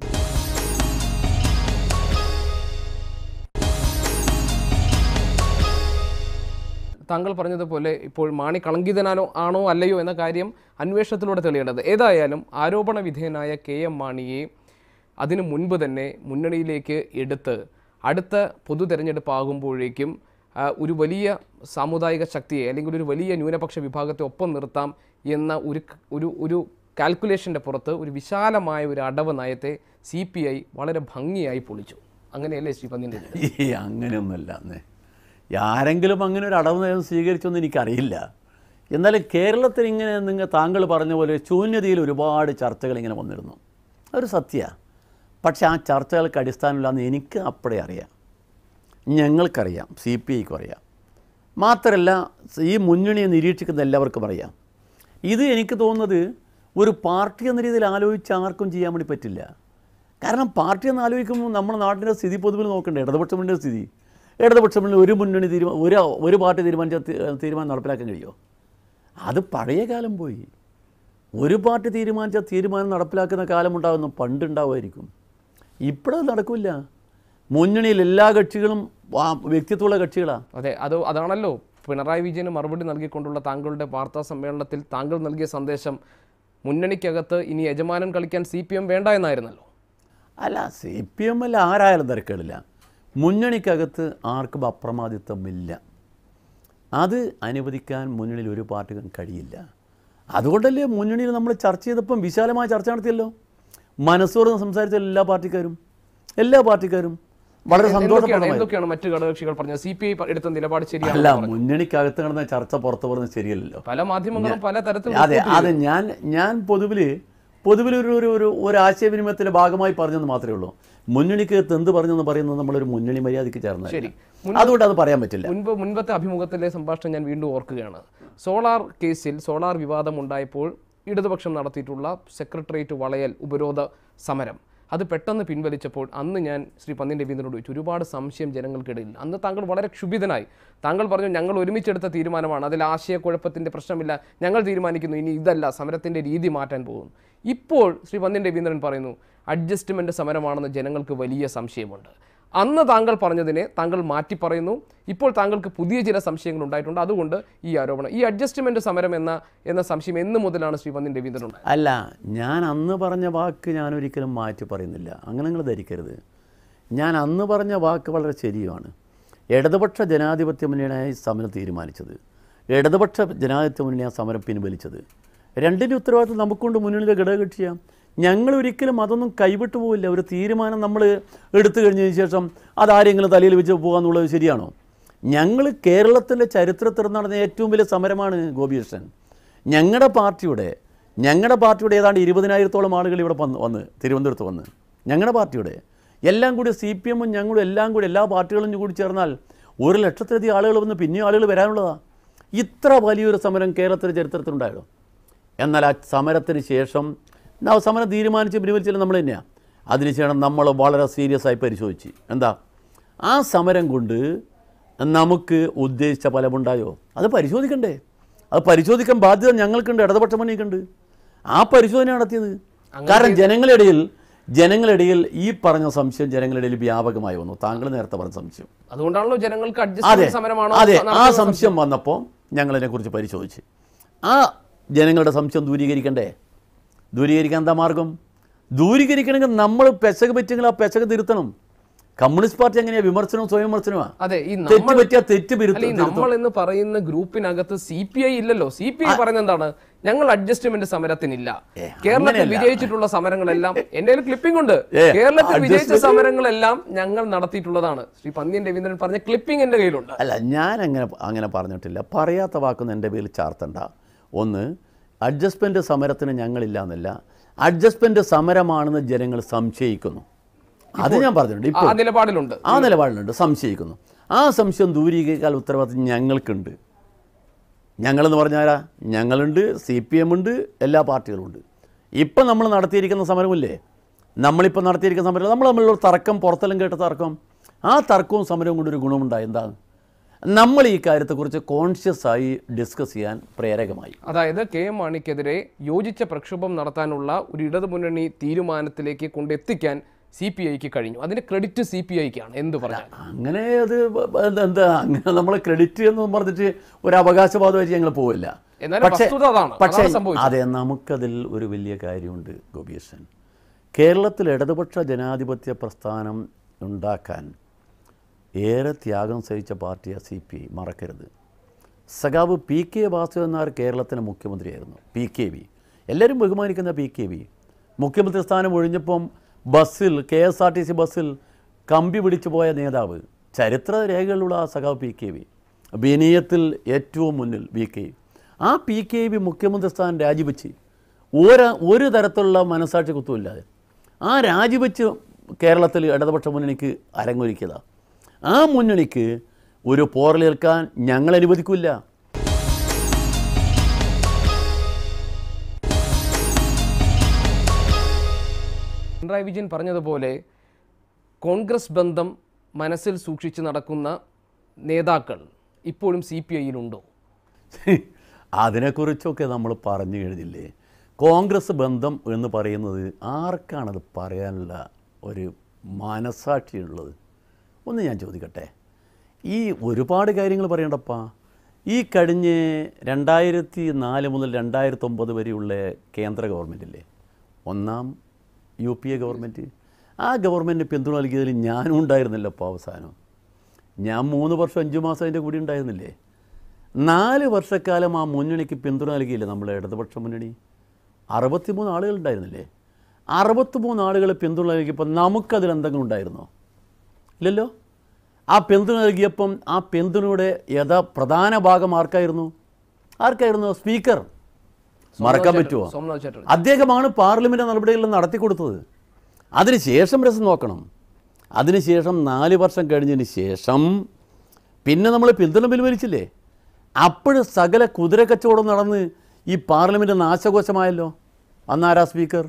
താങ്കൾ പറഞ്ഞതുപോലെ ഇപ്പോൾ മാണി കളങ്കിതനാണോ ആണോ അല്ലയോ എന്ന കാര്യം അന്വേഷണത്തിലൂടെ തെളിയേണ്ടത് ഏതായാലും ആരോപണ വിധേയനായ കെ എം മാണിയെ അതിനു മുൻപ് തന്നെ മുന്നണിയിലേക്ക് എടുത്ത് അടുത്ത പൊതു തെരഞ്ഞെടുപ്പ് ആകുമ്പോഴേക്കും ആ, ഒരു വലിയ സാമുദായിക ശക്തിയെ അല്ലെങ്കിൽ ഒരു വലിയ ന്യൂനപക്ഷ വിഭാഗത്തെ ഒപ്പം നിർത്താം എന്ന ഒരു ക- ഒരു ഒരു കാൽക്കുലേഷൻ്റെ പുറത്ത് ഒരു വിശാലമായ ഒരു അടവ് നയത്തെ സി പി ഐ വളരെ ഭംഗിയായി പൊളിച്ചു അങ്ങനെയല്ലേ ശ്രീ പന്നിൻ്റെ ഈ അങ്ങനെയൊന്നുമല്ല അന്നേ ആരെങ്കിലും അങ്ങനെ ഒരു അടവ് നയം സ്വീകരിച്ചൊന്നും എനിക്കറിയില്ല എന്നാലും കേരളത്തിൽ ഇങ്ങനെ നിങ്ങൾ താങ്കൾ പറഞ്ഞ പോലെ ശൂന്യതയിൽ ഒരുപാട് ചർച്ചകൾ ഇങ്ങനെ വന്നിരുന്നു അതൊരു സത്യമാണ് പക്ഷേ ആ ചർച്ചകൾക്ക് അടിസ്ഥാനമില്ലാന്ന് എനിക്ക് അപ്പോഴേ അറിയാം ഞങ്ങൾക്കറിയാം സി പി ഐക്കും അറിയാം മാത്രമല്ല ഈ മുന്നണിയെ നിരീക്ഷിക്കുന്ന എല്ലാവർക്കും അറിയാം ഇത് എനിക്ക് തോന്നുന്നത് ഒരു പാർട്ടി എന്ന രീതിയിൽ ആലോചിച്ച് ആർക്കും ചെയ്യാൻ വേണ്ടി പറ്റില്ല കാരണം പാർട്ടി എന്ന് ആലോചിക്കുമ്പോൾ നമ്മുടെ നാട്ടിൻ്റെ സ്ഥിതി പൊതുവിൽ നോക്കണ്ടേ ഇടതുപക്ഷ മുന്നണിയുടെ സ്ഥിതി ഇടതുപക്ഷ മുന്നണി ഒരു മുന്നണി തീരുമാനം ഒരു ഒരു പാർട്ടി തീരുമാനിച്ച തി- തീരുമാനം നടപ്പിലാക്കാൻ കഴിയുമോ അത് പഴയ കാലം പോയി ഒരു പാർട്ടി തീരുമാനിച്ച തീരുമാനം നടപ്പിലാക്കുന്ന കാലം ഉണ്ടാകുന്നു പണ്ടുണ്ടാവുമായിരിക്കും ഇപ്പോഴത് നടക്കില്ല മുന്നണിയിൽ എല്ലാ കക്ഷികളും ആ വ്യക്തിത്വമുള്ള കക്ഷികളാണ് അതെ അത് അതാണല്ലോ പിണറായി വിജയന് മറുപടി നൽകിക്കൊണ്ടുള്ള താങ്കളുടെ വാർത്താ സമ്മേളനത്തിൽ താങ്കൾ നൽകിയ സന്ദേശം മുന്നണിക്കകത്ത് ഇനി യജമാനൻ കളിക്കാൻ സി പി എം വേണ്ട എന്നായിരുന്നല്ലോ അല്ല സി പി എം അല്ല ആരായാലും തിരക്കേടില്ല മുന്നണിക്കകത്ത് ആർക്കും അപ്രമാദിത്വമില്ല അത് അനുവദിക്കാൻ മുന്നണിയിൽ ഒരു പാർട്ടിക്കും കഴിയില്ല അതുകൊണ്ടല്ലേ മുന്നണിയിൽ നമ്മൾ ചർച്ച ചെയ്തപ്പം വിശാലമായ ചർച്ച നടത്തിയല്ലോ മനസ്സോർന്ന് സംസാരിച്ച എല്ലാ പാർട്ടിക്കാരും എല്ലാ പാർട്ടിക്കാരും വളരെ എന്തൊക്കെയാണ് സന്തോഷപ്രദമായി എന്തൊക്കെയാണ് മറ്റു ഘടകകക്ഷികൾ പറഞ്ഞത് സി പി ഐ എടുത്ത നിലപാട് ശരിയാണ് അല്ല മുന്നണിക്കകത്ത് നടന്ന ചർച്ച പുറത്തു പറഞ്ഞത് ശരിയല്ലല്ലോ പല മാധ്യമങ്ങളും പല തരത്തിൽ അതെ അതെ ഞാൻ ഞാൻ പൊതുവിൽ പൊതുവിൽ ഒരു ഒരു ഒരു ഒരു ആശയവിനിമയത്തിൻ്റെ ഭാഗമായി പറഞ്ഞെന്ന് മാത്രമേ ഉള്ളൂ മുന്നണിക്കകത്ത് എന്ത് പറഞ്ഞെന്ന് പറയുന്നത് നമ്മളൊരു മുന്നണി മര്യാദയ്ക്ക് ചേർന്നത് ശരി. അതുകൊണ്ട് അത് പറയാൻ പറ്റില്ല മുൻപ് മുൻപത്തെ അഭിമുഖത്തിലെ സംഭാഷണം ഞാൻ വീണ്ടും ഓർക്കുകയാണ് സോളാർ കേസിൽ സോളാർ വിവാദം ഉണ്ടായപ്പോൾ ഇടതുപക്ഷം നടത്തിയിട്ടുള്ള സെക്രട്ടേറിയറ്റ് വളയൽ ഉപരോധ സമരം അത് പെട്ടെന്ന് പിൻവലിച്ചപ്പോൾ അന്ന് ഞാൻ ശ്രീ പന്നിൻ രവീന്ദ്രനോട് ചോദിച്ചു ഒരുപാട് സംശയം ജനങ്ങൾക്കിടയിൽ അന്ന് താങ്കൾ വളരെ ക്ഷുഭിതനായി താങ്കൾ പറഞ്ഞു ഞങ്ങൾ ഒരുമിച്ചെടുത്ത തീരുമാനമാണ് അതിൽ ആശയക്കുഴപ്പത്തിൻ്റെ പ്രശ്നമില്ല ഞങ്ങൾ തീരുമാനിക്കുന്നു ഇനി ഇതല്ല സമരത്തിൻ്റെ രീതി മാറ്റാൻ പോകുന്നു ഇപ്പോൾ ശ്രീ പന്നിൻ രവീന്ദ്രൻ പറയുന്നു അഡ്ജസ്റ്റ്മെൻറ്റ് സമരമാണെന്ന് ജനങ്ങൾക്ക് വലിയ സംശയമുണ്ട് അന്ന് താങ്കൾ പറഞ്ഞതിനെ താങ്കൾ മാറ്റി പറയുന്നു ഇപ്പോൾ താങ്കൾക്ക് പുതിയ ചില സംശയങ്ങൾ ഉണ്ടായിട്ടുണ്ട് അതുകൊണ്ട് ഈ ആരോപണം ഈ അഡ്ജസ്റ്റ്മെന്റ് സമരം എന്ന എന്ന സംശയം എന്ന് മുതലാണ് ശ്രീ പന്നിൻ രവീന്ദ്രൻ ഉണ്ടായത് അല്ല ഞാൻ അന്ന് പറഞ്ഞ വാക്ക് ഞാൻ ഒരിക്കലും മാറ്റി പറയുന്നില്ല അങ്ങനെ നിങ്ങൾ ധരിക്കരുത് ഞാൻ അന്ന് പറഞ്ഞ വാക്ക് വളരെ ശരിയുമാണ് ഇടതുപക്ഷ ജനാധിപത്യ മുന്നണിയായി സമരം തീരുമാനിച്ചത് ഇടതുപക്ഷ ജനാധിപത്യ മുന്നണിയാണ് സമരം പിൻവലിച്ചത് രണ്ടിൻ്റെ ഉത്തരവാദിത്വം നമുക്കൊണ്ട് മുന്നണിയിലെ ഘടകകക്ഷിയാം ഞങ്ങൾ ഒരിക്കലും അതൊന്നും കൈവിട്ടു പോവില്ല ഒരു തീരുമാനം നമ്മൾ എടുത്തു കഴിഞ്ഞതിന് ശേഷം അതാരെങ്കിലും തലയിൽ വെച്ച് പോകാന്നുള്ളത് ശരിയാണോ ഞങ്ങൾ കേരളത്തിൻ്റെ ചരിത്രത്തിൽ നടന്ന ഏറ്റവും വലിയ സമരമാണ് ഗോപികൃഷ്ണൻ ഞങ്ങളുടെ പാർട്ടിയുടെ ഞങ്ങളുടെ പാർട്ടിയുടെ ഏതാണ്ട് ഇരുപതിനായിരത്തോളം ആളുകൾ ഇവിടെ വന്ന് വന്ന് തിരുവനന്തപുരത്ത് വന്ന് ഞങ്ങളുടെ പാർട്ടിയുടെ എല്ലാം കൂടി സി പി എമ്മും ഞങ്ങളും എല്ലാം കൂടി എല്ലാ പാർട്ടികളും കൂടി ചേർന്നാൽ ഒരു ലക്ഷത്തിലധികം ആളുകൾ വന്ന് പിന്നെയും ആളുകൾ വരാനുള്ളതാണ് ഇത്ര വലിയൊരു സമരം കേരളത്തിൻ്റെ ചരിത്രത്തിലുണ്ടായോ എന്നാൽ ആ സമരത്തിന് ശേഷം ആ സമരം തീരുമാനിച്ച് പിൻവലിച്ചാലും നമ്മൾ തന്നെയാണ് അതിനുശേഷം നമ്മൾ വളരെ സീരിയസ് ആയി പരിശോധിച്ച് എന്താ ആ സമരം കൊണ്ട് നമുക്ക് ഉദ്ദേശിച്ച ഫലമുണ്ടായോ അത് പരിശോധിക്കണ്ടേ അത് പരിശോധിക്കാൻ ബാധ്യത ഞങ്ങൾക്കുണ്ട് ഇടതുപക്ഷ മണിക്കുണ്ട് ആ പരിശോധന നടത്തിയത് കാരണം ജനങ്ങളിടയിൽ ജനങ്ങളിടയിൽ ഈ പറഞ്ഞ സംശയം ജനങ്ങളിടയിൽ വ്യാപകമായി വന്നു താങ്കൾ നേരത്തെ പറഞ്ഞ സംശയം അതുകൊണ്ടാണല്ലോ ജനങ്ങൾക്ക് അതെ അഡ്ജസ്റ്റ്മെന്റ് സമരമാണോ അതെ ആ നടത്തുന്നത് സംശയം വന്നപ്പോൾ ഞങ്ങൾ അതിനെക്കുറിച്ച് പരിശോധിച്ച് ആ ജനങ്ങളുടെ സംശയം ദൂരീകരിക്കണ്ടേ ദൂരീകരിക്കാൻ എന്താ മാർഗം ദൂരീകരിക്കണമെങ്കിൽ നമ്മൾ പെശക് പറ്റെങ്കിൽ ആ പെശക് തിരുത്തണം കമ്മ്യൂണിസ്റ്റ് പാർട്ടി എങ്ങനെയാ വിമർശനവും സ്വയം വിമർശനമാണ് അതെ ഈ തെറ്റ് നമ്മൾ പറ്റിയ തെറ്റ് അല്ല ഈ തിരുത്തും നമ്മൾ എന്ന് പറയുന്ന ഗ്രൂപ്പിനകത്ത് സി പി ഐ ഇല്ലല്ലോ സി പി ഐ പറയുന്നത് എന്താണ് ഞങ്ങൾ അഡ്ജസ്റ്റ്മെന്റ് സമരത്തിനില്ല ഏ, കേരളത്തിൽ അങ്ങനെയല്ല. വിജയിച്ചിട്ടുള്ള സമരങ്ങളെല്ലാം എന്റെ കയ്യിൽ ക്ലിപ്പിംഗ് ഉണ്ട് ഏ, കേരളത്തിൽ വിജയിച്ച adjustment- സമരങ്ങളെല്ലാം ഞങ്ങൾ നടത്തിയിട്ടുള്ളതാണ് ശ്രീ പന്ന്യൻ രവീന്ദ്രൻ പറഞ്ഞ ക്ലിപ്പിംഗ് എന്റെ കയ്യിലുണ്ട് അല്ല ഞാൻ അങ്ങനെ അങ്ങനെ പറഞ്ഞിട്ടില്ല പറയാത്ത വാക്കൊന്നും എൻ്റെ പേരിൽ ചാർത്തണ്ട ഒന്ന് അഡ്ജസ്റ്റ്മെൻറ്റ് സമരത്തിന് ഞങ്ങളില്ല എന്നല്ല അഡ്ജസ്റ്റ്മെൻറ്റ് സമരമാണെന്ന് ജനങ്ങൾ സംശയിക്കുന്നു അത് ഞാൻ പറഞ്ഞിട്ടുണ്ട് ആ ഇപ്പോൾ നിലപാടിലുണ്ട് ആ നിലപാടിലുണ്ട് സംശയിക്കുന്നു ആ സംശയം ദൂരീകരിക്കാൻ ഉത്തരവാദിത്വം ഞങ്ങൾക്കുണ്ട് ഞങ്ങളെന്ന് പറഞ്ഞാൽ ഞങ്ങളുണ്ട് സി പി എം ഉണ്ട് എല്ലാ പാർട്ടികളും ഉണ്ട് ഇപ്പം നമ്മൾ നടത്തിയിരിക്കുന്ന സമരമില്ലേ നമ്മളിപ്പോൾ നടത്തിയിരിക്കുന്ന സമരം നമ്മൾ തമ്മിലുള്ള ഒരു തർക്കം പുറത്തെല്ലാം കേട്ട തർക്കം ആ തർക്കവും സമരവും കൊണ്ടൊരു ഗുണമുണ്ടായി എന്താണ് നമ്മൾ ഈ കാര്യത്തെക്കുറിച്ച് കോൺഷ്യസ് ആയി ഡിസ്കസ് ചെയ്യാൻ പ്രേരകമായി അതായത് കെ എം മാണിക്കെതിരെ യോജിച്ച പ്രക്ഷോഭം നടത്താനുള്ള ഒരു ഇടതുമുന്നണി തീരുമാനത്തിലേക്ക് കൊണ്ടെത്തിക്കാൻ സി പി ഐക്ക് കഴിഞ്ഞു അതിന്റെ ക്രെഡിറ്റ് സി പി ഐക്കാണ് എന്ത് പറഞ്ഞാൽ അങ്ങനെ അത് എന്താ- എന്താ അങ്ങനെ നമ്മൾ ക്രെഡിറ്റ് എന്ന് പറഞ്ഞിട്ട് ഒരു അവകാശവാദമായിട്ട് ഞങ്ങൾ പോവില്ല എന്നാലും വസ്തുത അതാണ്. പക്ഷേ അതാണ് സംഭവിച്ചത്. അതെ നമുക്കതിൽ ഒരു വലിയ കാര്യമുണ്ട് ഗോപീഷൻ കേരളത്തിൽ ഇടതുപക്ഷ ജനാധിപത്യ പ്രസ്ഥാനം ഉണ്ടാക്കാൻ ഏറെ ത്യാഗം സഹിച്ച പാർട്ടിയാണ് സി പി ഐ മറക്കരുത് സഖാവ് പി കെ വാസുദേവൻ നായർ കേരളത്തിലെ മുഖ്യമന്ത്രിയായിരുന്നു പി കെ വി എല്ലാവരും ബഹുമാനിക്കുന്ന പി കെ വി മുഖ്യമന്ത്രി സ്ഥാനം ഒഴിഞ്ഞപ്പം ബസ്സിൽ K S R T C ബസ്സിൽ കമ്പി പിടിച്ചു പോയ നേതാവ് ചരിത്ര രേഖകളുള്ള ആ സഖാവ് പി കെ വി വിനയത്തിൽ ഏറ്റവും മുന്നിൽ പി കെ വി ആ പി കെ വി മുഖ്യമന്ത്രി സ്ഥാനം രാജിവെച്ച് ഒരു ഒരു തരത്തിലുള്ള മനസാക്ഷി കുത്തുമില്ലാതെ ആ രാജിവെച്ച് കേരളത്തിൽ ഇടതുപക്ഷ മുന്നണിക്ക് അരങ്ങൊരുക്കിയതാണ് ആ മുന്നണിക്ക് ഒരു പോറലേൽക്കാൻ ഞങ്ങൾ അനുവദിക്കില്ല പിണറായി വിജയൻ പറഞ്ഞതുപോലെ കോൺഗ്രസ് ബന്ധം മനസ്സിൽ സൂക്ഷിച്ച് നടക്കുന്ന നേതാക്കൾ ഇപ്പോഴും സി പി ഐയിലുണ്ടോ അതിനെക്കുറിച്ചൊക്കെ നമ്മൾ പറഞ്ഞു കഴിഞ്ഞില്ലേ കോൺഗ്രസ് ബന്ധം എന്ന് പറയുന്നത് ആർക്കാണത് പറയാനുള്ള ഒരു മനസാക്ഷിയുള്ളത് ഒന്ന് ഞാൻ ചോദിക്കട്ടെ ഈ ഒരുപാട് കാര്യങ്ങൾ പറയണ്ടപ്പാ ഈ കഴിഞ്ഞ് രണ്ടായിരത്തി നാല് മുതൽ രണ്ടായിരത്തി ഒമ്പത് വരെയുള്ള കേന്ദ്ര ഗവൺമെൻറ്റില്ലേ ഒന്നാം യു പി എ ഗവൺമെൻറ് ആ ഗവൺമെൻറ് പിന്തുണ നൽകിയതിൽ ഞാനും ഉണ്ടായിരുന്നല്ലോ അപ്പോൾ അവസാനം ഞാൻ മൂന്ന് വർഷം അഞ്ച് മാസം അതിൻ്റെ കൂടി ഉണ്ടായിരുന്നില്ലേ നാല് വർഷക്കാലം ആ മുന്നണിക്ക് പിന്തുണ നൽകിയില്ലേ നമ്മളെ ഇടതുപക്ഷ മുന്നണി അറുപത്തിമൂന്ന് ആളുകൾ ഉണ്ടായിരുന്നില്ലേ അറുപത്തിമൂന്ന് ആളുകൾ പിന്തുണ നൽകിയപ്പോൾ നമുക്കതിൽ എന്തെങ്കിലും ഉണ്ടായിരുന്നോ ഇല്ലല്ലോ ആ പിന്തുണ നൽകിയപ്പം ആ പിന്തുണയുടെ യഥാ പ്രധാന ഭാഗം ആർക്കായിരുന്നു ആർക്കായിരുന്നു സ്പീക്കർ മറക്കാൻ പറ്റുമോ സോമനാഥ് ചാറ്റർജി അദ്ദേഹമാണ് പാർലമെൻറ്റ് നടപടികൾ നടത്തി കൊടുത്തത് അതിനുശേഷം രസം നോക്കണം അതിനുശേഷം നാല് വർഷം കഴിഞ്ഞതിന് ശേഷം പിന്നെ നമ്മൾ പിന്തുണ പിൻവലിച്ചില്ലേ അപ്പോഴും സകല കുതിര കച്ചവടം നടന്ന് ഈ പാർലമെൻറ്റ് നാശകോശമായല്ലോ അന്നാരാ സ്പീക്കർ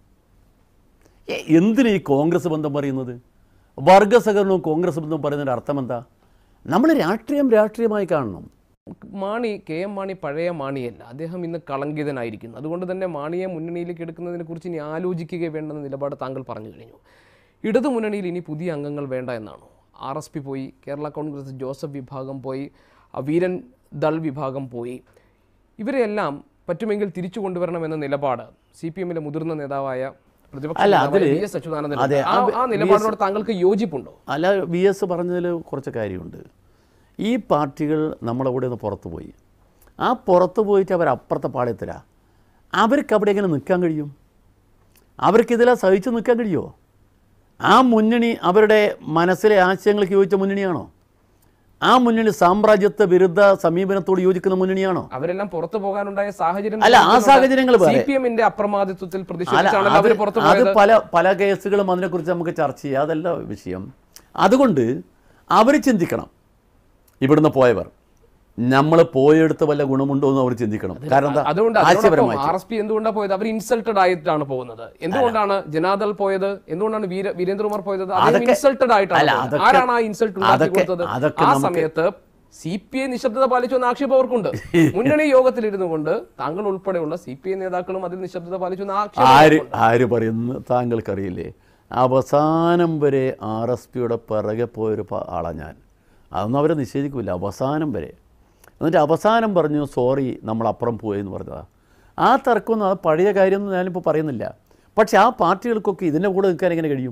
ഏ, എന്തിനാ ഈ കോൺഗ്രസ് ബന്ധം പറയുന്നത് വർഗസഹകരണവും കോൺഗ്രസ് ബന്ധം പറയുന്നതിൻ്റെ അർത്ഥം എന്താ നമ്മൾ രാഷ്ട്രീയം രാഷ്ട്രീയമായി കാണണം മാണി കെ എം മാണി പഴയ മാണിയല്ല അദ്ദേഹം ഇന്ന് കളങ്കിതനായിരിക്കുന്നു അതുകൊണ്ട് തന്നെ മാണിയെ മുന്നണിയിലേക്ക് എടുക്കുന്നതിനെ കുറിച്ച് ഇനി ആലോചിക്കുക വേണ്ടെന്ന നിലപാട് താങ്കൾ പറഞ്ഞു കഴിഞ്ഞു ഇടതു മുന്നണിയിൽ ഇനി പുതിയ അംഗങ്ങൾ വേണ്ട എന്നാണോ ആർ എസ് പി പോയി കേരള കോൺഗ്രസ് ജോസഫ് വിഭാഗം പോയി ആ വീരൻ ദൾ വിഭാഗം പോയി ഇവരെല്ലാം പറ്റുമെങ്കിൽ തിരിച്ചു കൊണ്ടുവരണമെന്ന നിലപാട് സി പി എമ്മിലെ മുതിർന്ന നേതാവായ പ്രതിപക്ഷ അല്ല, നേതാവായ അതില് വി എസ് അച്യുതാനന്ദൻ അതെ, ആ ആ ആ നിലപാടിനോട് താങ്കൾക്ക് യോജിപ്പുണ്ടോ അല്ല വി എസ് പറഞ്ഞതിൽ കുറച്ച് കാര്യമുണ്ട് ഈ പാർട്ടികൾ നമ്മളെ കൂടെ ഒന്ന് പുറത്തു പോയി ആ പുറത്ത് പോയിട്ട് അവർ അപ്പുറത്തെ പാളയത്തിലാ അവർക്ക് അവിടെ എങ്ങനെ നിൽക്കാൻ കഴിയും അവർക്കിതിലാ സഹിച്ച് നിൽക്കാൻ കഴിയുമോ ആ മുന്നണി അവരുടെ മനസ്സിലെ ആശയങ്ങൾക്ക് യോജിച്ച മുന്നണിയാണോ ആ മുന്നണി സാമ്രാജ്യത്വ വിരുദ്ധ സമീപനത്തോട് യോജിക്കുന്ന മുന്നണിയാണോ അവരെല്ലാം പുറത്തു പോകാനുണ്ടായ സാഹചര്യം അല്ല, ആ സാഹചര്യങ്ങൾ സി വേറെ. പി എമ്മിന്റെ അപ്രമാദിത്വത്തിൽ അല്ല, പ്രതിഷേധിച്ചാണല്ലോ അത് അവർ പുറത്തു അത് പോയത് പല പല കേസുകളും അതിനെക്കുറിച്ച് നമുക്ക് ചർച്ച ചെയ്യാം അതല്ല വിഷയം അതുകൊണ്ട് അവർ ചിന്തിക്കണം ഇവിടുന്ന് പോയവർ നമ്മൾ പോയെടുത്ത് വല്ല ഗുണമുണ്ടോ എന്ന് അവർ ചിന്തിക്കണം കാരണം എന്താ അതുകൊണ്ട് ആശയപരമായി ആർ എസ് പി എന്തുകൊണ്ടാണ് പോയത് അവർ ഇൻസൾട്ടഡ് ആയിട്ടാണ് പോകുന്നത് എന്തുകൊണ്ടാണ് ജനാദൾ പോയത് എന്തുകൊണ്ടാണ് വീര വീരേന്ദ്രകുമാർ പോയത് അദ്ദേഹം അതൊക്കെ- ഇൻസൾട്ടഡ് ആയിട്ടാണ് അല്ല, പോയത്. അതൊക്കെ- ആരാണ് ആ ഇൻസൾട്ട് ഉണ്ടാക്കി അതൊക്കെ- കൊടുത്തത് അതൊക്കെ ആ നമുക്ക് സമയത്ത് സി പി ഐ നിശബ്ദത പാലിച്ചു എന്ന ആക്ഷേപം അവർക്കുണ്ട് മുന്നണി യോഗത്തിലിരുന്നു കൊണ്ട് താങ്കൾ ഉൾപ്പെടെയുള്ള സി പി ഐ നേതാക്കളും അതിൽ നിശബ്ദത പാലിച്ചു എന്ന ആക്ഷേപം ആര് അവർക്കുണ്ട്. ആര് പറയുന്നു താങ്കൾക്കറിയില്ലേ അവസാനം വരെ ആർ എസ് പിയുടെ പിറകെ പോയൊരു പ- ആളാണ് ഞാൻ അതൊന്നും അവരെ നിഷേധിക്കില്ല അവസാനം വരെ എന്നിട്ട് അവസാനം പറഞ്ഞു സോറി നമ്മൾ അപ്പുറം പോയി എന്ന് പറഞ്ഞതാ ആ തർക്കമൊന്നും അത് പഴയ കാര്യമൊന്നും ഞാനിപ്പോൾ പറയുന്നില്ല പക്ഷെ ആ പാർട്ടികൾക്കൊക്കെ ഇതിൻ്റെ കൂടെ നിൽക്കാൻ എങ്ങനെ കഴിയും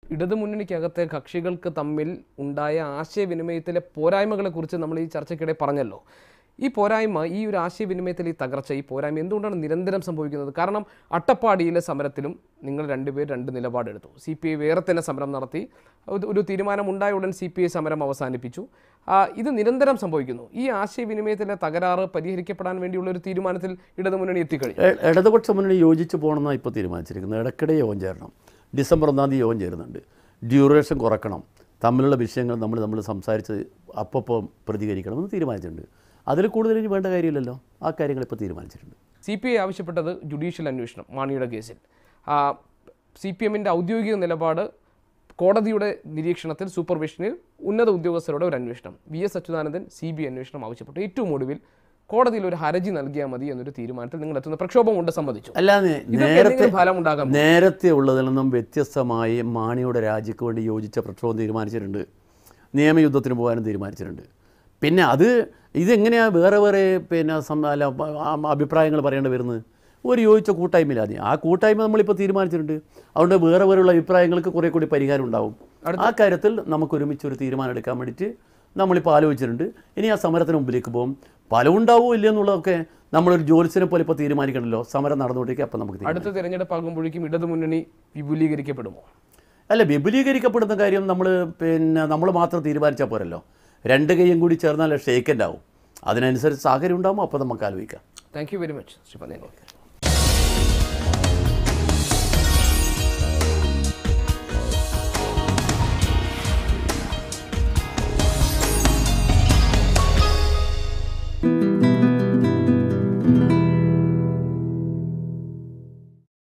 ഇടതുമുന്നണിക്കകത്തെ കക്ഷികൾക്ക് തമ്മിൽ ഉണ്ടായ ആശയവിനിമയത്തിലെ പോരായ്മകളെക്കുറിച്ച് നമ്മൾ ഈ ചർച്ചയ്ക്കിടെ പറഞ്ഞല്ലോ ഈ പോരായ്മ ഈ ഒരു ആശയവിനിമയത്തിൽ ഈ തകർച്ച ഈ പോരായ്മ എന്തുകൊണ്ടാണ് നിരന്തരം സംഭവിക്കുന്നത് കാരണം അട്ടപ്പാടിയിലെ സമരത്തിലും നിങ്ങൾ രണ്ടുപേർ രണ്ട് നിലപാടെടുത്തു സി പി ഐ വേറെ തന്നെ സമരം നടത്തി ഒരു- ഒരു തീരുമാനം ഉണ്ടായ ഉടൻ സി പി ഐ സമരം അവസാനിപ്പിച്ചു ആ, ഇത് നിരന്തരം സംഭവിക്കുന്നു ഈ ആശയവിനിമയത്തിലെ തകരാറ് പരിഹരിക്കപ്പെടാൻ വേണ്ടിയുള്ള ഒരു തീരുമാനത്തിൽ ഇടതുമുന്നണി എത്തിക്കഴിഞ്ഞു എ- ഇടതുപക്ഷ മുന്നണി യോജിച്ച് പോകണമെന്നാണ് ഇപ്പോൾ തീരുമാനിച്ചിരിക്കുന്നത് ഇടയ്ക്കിടെ യോഗം ചേരണം ഡിസംബർ ഒന്നാം തീയതി യോഗം ചേരുന്നുണ്ട് ഡ്യൂറേഷൻ കുറക്കണം തമ്മിലുള്ള വിഷയങ്ങൾ നമ്മൾ നമ്മൾ സംസാരിച്ച് അപ്പോൾ പ്രതികരിക്കണമെന്ന് തീരുമാനിച്ചിട്ടുണ്ട് അതിൽ കൂടുതൽ ഇനി വേണ്ട കാര്യമില്ലല്ലോ ആ കാര്യങ്ങൾ ഇപ്പോൾ തീരുമാനിച്ചിട്ടുണ്ട് സി പി ഐ ആവശ്യപ്പെട്ടത് ജുഡീഷ്യൽ അന്വേഷണം മാണിയുടെ കേസിൽ സി പി എമ്മിൻ്റെ ഔദ്യോഗിക നിലപാട് കോടതിയുടെ നിരീക്ഷണത്തിൽ സൂപ്പർവിഷനിൽ ഉന്നത ഉദ്യോഗസ്ഥരുടെ ഒരു അന്വേഷണം V S Achuthanandan C B അന്വേഷണം ആവശ്യപ്പെട്ടു ഏറ്റവും ഒടുവിൽ കോടതിയിൽ ഒരു ഹർജി നൽകിയാൽ മതി എന്നൊരു തീരുമാനത്തിൽ നിങ്ങൾ എത്തുന്ന പ്രക്ഷോഭം കൊണ്ട് സമ്മതിച്ചു അല്ലാതെ ഇതൊക്കെ നേരത്തെ എന്തെങ്കിലും ഫലം ഉണ്ടാകാൻ നേരത്തെ ഉള്ളതിൽ നിന്നും വ്യത്യസ്തമായി മാണിയുടെ രാജിക്ക് വേണ്ടി യോജിച്ച പ്രക്ഷോഭം തീരുമാനിച്ചിട്ടുണ്ട് നിയമയുദ്ധത്തിന് പോകാനും തീരുമാനിച്ചിട്ടുണ്ട് പിന്നെ അത് ഇതെങ്ങനെയാണ് വേറെ വേറെ പിന്നെ സം- അല്ല ആ അഭിപ്രായങ്ങൾ പറയേണ്ടി വരുന്നത് ഒരു യോജിച്ച കൂട്ടായ്മയിലാണ് ആ കൂട്ടായ്മ നമ്മളിപ്പോൾ തീരുമാനിച്ചിട്ടുണ്ട് അതുകൊണ്ട് വേറെ വേറെയുള്ള അഭിപ്രായങ്ങൾക്ക് കുറേ കൂടി പരിഹാരം ഉണ്ടാവും ആ കാര്യത്തിൽ നമുക്ക് ഒരുമിച്ച് ഒരു തീരുമാനം എടുക്കാൻ വേണ്ടിയിട്ട് നമ്മളിപ്പോൾ ആലോചിച്ചിട്ടുണ്ട് ഇനി ആ സമരത്തിന് മുമ്പിലേക്ക് പോകും ഫലം ഉണ്ടാവുമോ ഇല്ല എന്നുള്ളതൊക്കെ നമ്മളൊരു ജോലിസിനെ പോലെ ഇപ്പോൾ തീരുമാനിക്കണമല്ലോ സമരം നടന്നുകൊണ്ടിരിക്കുക അപ്പം നമുക്ക് തീരുമാനിക്കാം. അടുത്ത തിരഞ്ഞെടുപ്പാകുമ്പോഴേക്കും ഇടതുമുന്നണി വിപുലീകരിക്കപ്പെടുമോ അല്ല വിപുലീകരിക്കപ്പെടുന്ന കാര്യം നമ്മൾ പിന്നെ നമ്മൾ മാത്രം തീരുമാനിച്ചാൽ പോരല്ലോ രണ്ട് കൈയും കൂടി ചേർന്നാൽ ഷേക്കൻ്റ് ആവും അതിനനുസരിച്ച് സാഹചര്യം ഉണ്ടാകുമ്പോൾ അപ്പോൾ നമുക്ക് ആലോചിക്കാം thank you very much Shri പന്നേരി